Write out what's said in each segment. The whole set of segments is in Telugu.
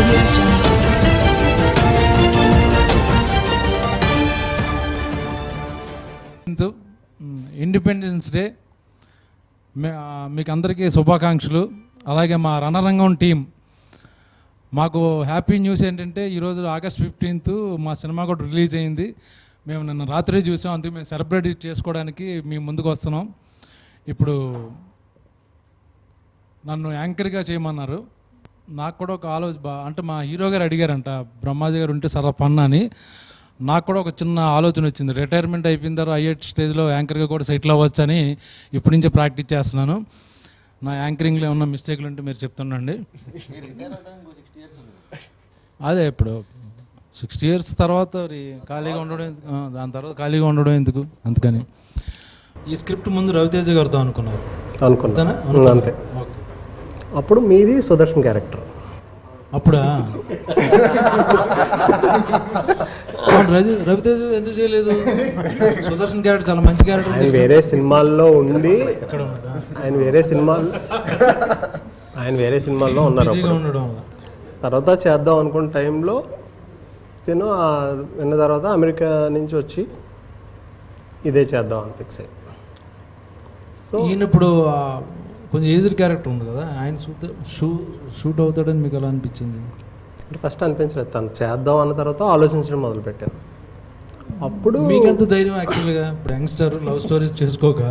audio jungle. ఇండిపెండెన్స్ డే మే- ఆ, మీకు అందరికీ శుభాకాంక్షలు అలాగే మా రణరంగం టీం మాకు హ్యాపీ న్యూస్ ఏంటంటే ఈరోజు ఆగస్ట్ ఫిఫ్టీన్త్ మా సినిమా కూడా రిలీజ్ అయింది మేము నిన్న రాత్రి చూసాం అందుకు మేము సెలబ్రేట్ చేసుకోవడానికి మీ ముందుకు వస్తున్నాం ఇప్పుడు నన్ను యాంకర్గా చేయమన్నారు నాకు కూడా ఒక ఆలోచన బా- అంటే మా హీరో గారు అడిగారంట బ్రహ్మాజీ గారు ఉంటే సరదా ఫన్ అని నాకు కూడా ఒక చిన్న ఆలోచన వచ్చింది రిటైర్మెంట్ అయిపోయిన తర్వాత ఐఎట్ స్టేజ్లో యాంకర్గా కూడా సెటిల్ అవ్వచ్చు అని ఇప్పటి నుంచే ప్రాక్టీస్ చేస్తున్నాను నా యాంకరింగ్లో ఏమన్నా మిస్టేక్లు ఉంటే మీరు చెప్తుండండి అదే ఇప్పుడు సిక్స్టీ ఇయర్స్ తర్వాత మరి ఖాళీగా ఉండడం ఎందుకు? ఆ, దాని తర్వాత ఖాళీగా ఉండడం ఎందుకు అందుకని ఈ స్క్రిప్ట్ ముందు రవితేజ గారితో అనుకున్నారు అనుకున్నా అంతేనా? ఉమ్, అంతే ఓకే అప్పుడు మీది సుదర్శన్ క్యారెక్టర్ అప్పుడా అవును, రవి రవితేజ ఎందుకు చేయలేదు సుదర్శన్ క్యారెక్టర్ చాలా మంచి క్యారెక్టర్ ఆయన వేరే సినిమాల్లో ఉండి ఎక్కడ ఉన్నాడా ఆయన వేరే సినిమాల్లో ఆయన వేరే సినిమాల్లో ఉన్నారు బిజీగా అప్పుడు. ఉండడం వల్ల తర్వాత చేద్దాం అనుకున్న టైంలో నేను ఆ విన్న తర్వాత అమెరికా నుంచి వచ్చి ఇదే చేద్దాం అని ఫిక్స్ అయ్యి సో ఈయన ఇప్పుడు ఆ, కొంచెం ఏజ్డ్ క్యారెక్టర్ ఉంది కదా ఆయన షూట్ షూ షూట్ అవుతాడని మీకు ఎలా అనిపించింది ఫస్ట్ అనిపించలేదు తను చేద్దాం అన్న తర్వాత ఆలోచించడం మొదలు పెట్టాను అప్పుడు మీకెంత ధైర్యం యాక్చువల్గా ఇప్పుడు యంగ్స్టర్ లవ్ స్టోరీస్ చేసుకోక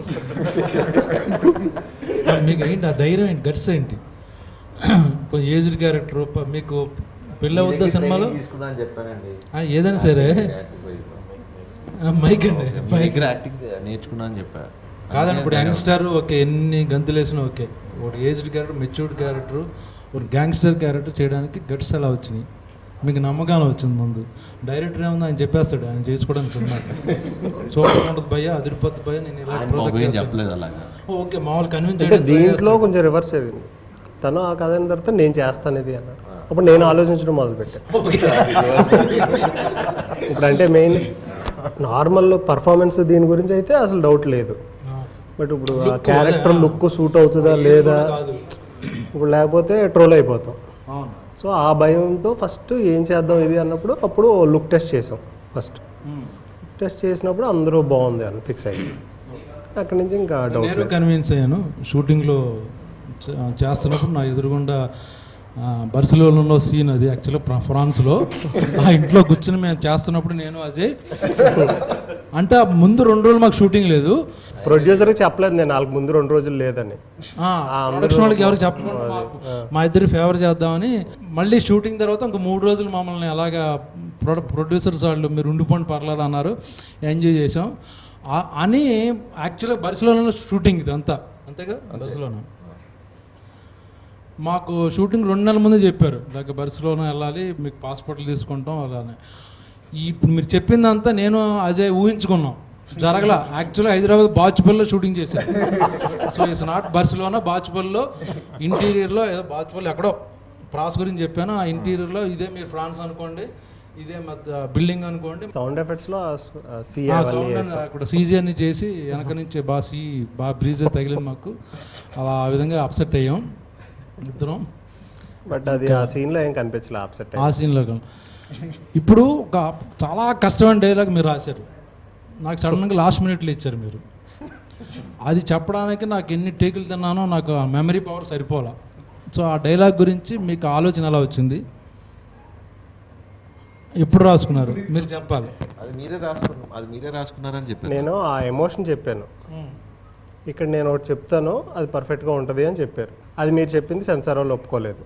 మీకు ఏంటి ఆ ధైర్యం ఏంటి గట్స్ ఏంటి ఇప్పుడు ఏజ్డ్ క్యారెక్టర్ మీకు పెళ్ళి అవుద్దా సినిమాలో తీసుకుందా అని చెప్పానండి ఆ, ఏదైనా సరే ఆ, మైక్ అండి మైక్ దగ్గర యాక్టింగ్ నేర్చుకున్నా అని చెప్పా కాదండి ఇప్పుడు యంగ్స్టర్ ఓకే ఎన్ని గంతులు వేసినా ఓకే ఒక ఏజ్డ్ క్యారెక్టర్ మెచ్యూర్డ్ క్యారెక్టర్ ఒక గ్యాంగ్స్టర్ క్యారెక్టర్ చేయడానికి గట్స్ ఎలా వచ్చినాయి మీకు నమ్మకాలు వచ్చింది ముందు డైరెక్టర్ ఏముంది ఆయన చెప్పేస్తాడు ఆయన చేసుకోవడానికి సినిమా చూడకుండా భయ అదిరిపోద్ది భయ నేను ఇలా ఆయన project బాబు ఏం చేస్తాను. చెప్పలేదు అలాగా ఓకే మామూలు కన్విన్స్ అంటే దీంట్లో కొంచెం రివర్స్ జరిగింది తను ఆ కథ అయిన తర్వాత నేను చేస్తాను ఇది అన్నాడు అప్పుడు నేను ఆలోచించడం మొదలు పెట్టాను ఇప్పుడు అంటే మెయిన్ నార్మల్ పర్ఫార్మెన్స్ దీని గురించి అయితే అసలు డౌట్ లేదు బట్ ఇప్పుడు ఆ క్యారెక్టర్ లుక్ సూట్ అవుతుందా లేదా కాదు ఇప్పుడు లేకపోతే ట్రోల్ అయిపోతాం అవును సో ఆ భయంతో ఫస్ట్ ఏం చేద్దాం ఇది అన్నప్పుడు అప్పుడు లుక్ టెస్ట్ చేసాం ఫస్ట్ టెస్ట్ చేసినప్పుడు అందరూ బాగుంది అని ఫిక్స్ అయ్యి అక్కడి నుంచి ఇంకా డౌట్ నేను కన్విన్స్ అయ్యాను షూటింగ్లో చే- చేస్తున్నప్పుడు నా ఎదురుగుండా ఆ, బర్సిలోనాలో సీన్ అది యాక్చువల్గా ఫ్రాన్స్లో ఆ ఇంట్లో కూర్చుని మేము చేస్తున్నప్పుడు నేను అజయ్ అంటే ఆ ముందు రెండు రోజులు మాకు షూటింగ్ లేదు ప్రొడ్యూసర్కి చెప్పలేదు నేను వాళ్ళకి ముందు రెండు రోజులు లేదని ప్రొడక్షన్ వాళ్ళకి ఎవరికి చెప్పకుండా మా- మా ఇద్దరు ఫేవర్ చేద్దామని మళ్ళీ షూటింగ్ తర్వాత ఇంకో మూడు రోజులు మమ్మల్ని అలాగా ప్రొడ ప్రొడ్యూసర్స్ వాళ్ళు మీరు ఉండిపోండి పర్లేదు అన్నారు ఎంజాయ్ చేసాం ఆ- అని యాక్చువల్గా బర్సిలోనాలో షూటింగ్ ఇది అంతా అంతేగా బర్సిలోనా మాకు షూటింగ్ రెండు నెలల ముందే చెప్పారు ఇలాగ బర్సిలోనా వెళ్ళాలి మీకు పాస్పోర్ట్లు తీసుకుంటాం అలానే ఈ ఇప్పుడు మీరు చెప్పిందంతా నేను అజయ్ ఊహించుకున్నాం జరగల యాక్చువల్గా హైదరాబాద్ బాచుపల్లిలో షూటింగ్ చేశారు సో ఇట్స్ నాట్ బర్సిలోనా బాచుపల్లిలో ఇంటీరియర్లో ఏదో బాచుపల్లి ఎక్కడో ప్రాస్ గురించి చెప్పాను ఆ ఇంటీరియర్లో ఇదే మీరు ఫ్రాన్స్ అనుకోండి ఇదే మధ్య బిల్డింగ్ అనుకోండి సౌండ్ ఎఫెక్ట్స్లో సి ఆ అవన్నీ sound అని అక్కడ సీజీ అన్ని చేసి వెనక నుంచి బాగా సీ బాగా బ్రీజ్ తగిలింది మాకు అలా ఆ విధంగా అప్సెట్ అయ్యాం ఇద్దరం బట్ అది ఆ సీన్లో ఏం కనిపించలే అప్సెట్ ఆ సీన్లో ఇప్పుడు ఒక చాలా కష్టమైన డైలాగ్ మీరు రాశారు నాకు సడన్గా లాస్ట్ మినిట్లో ఇచ్చారు మీరు అది చెప్పడానికి నాకు ఎన్ని టేకులు తిన్నానో నాకు ఆ మెమరీ పవర్ సరిపోలా సో ఆ డైలాగ్ గురించి మీకు ఆలోచన ఎలా వచ్చింది ఎప్పుడు రాసుకున్నారు మీరు చెప్పాలి అది మీరే రాసుకున్నారు అది మీరే రాసుకున్నారని చెప్పారు నేను ఆ ఎమోషన్ చెప్పాను ఇక్కడ నేను ఒకటి చెప్తాను అది పర్ఫెక్ట్గా ఉంటుంది అని చెప్పారు అది మీరు చెప్పింది సెన్సార్ వాళ్ళు ఒప్పుకోలేదు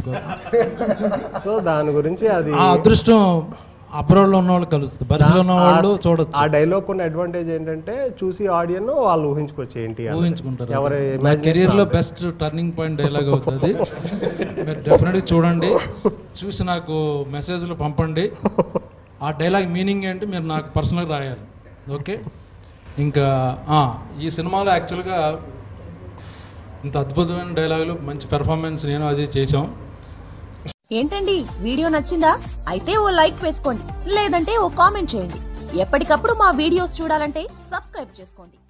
సో దాని గురించి అది ఆ అదృష్టం అబ్రాడ్లో ఉన్న వాళ్ళు కలుస్తుంది బరిలో ఉన్న వాళ్ళు ఆ చూడొచ్చు డైలాగ్ కొన్ని అడ్వాంటేజ్ ఏంటంటే చూసి ఆడియన్ వాళ్ళు ఊహించుకోవచ్చు ఏంటి అని. ఊహించుకుంటారు ఎవరి నా imagination కెరీర్లో వాళ్ళది. బెస్ట్ టర్నింగ్ పాయింట్ డైలాగ్ అవుతుంది మీరు డెఫినెట్గా చూడండి చూసి నాకు మెసేజ్లు పంపండి ఆ డైలాగ్ మీనింగ్ ఏంటి మీరు నాకు పర్సనల్గా రాయాలి ఓకే ఇంకా ఆ, ఈ సినిమాలో యాక్చువల్గా ఇంత అద్భుతమైన డైలాగులు మంచి పెర్ఫార్మెన్స్ నేను అజయ్ చేసాం ఏంటండి వీడియో నచ్చిందా అయితే ఓ లైక్ వేసుకోండి లేదంటే ఓ కామెంట్ చేయండి ఎప్పటికప్పుడు మా వీడియోస్ చూడాలంటే సబ్స్క్రైబ్ చేసుకోండి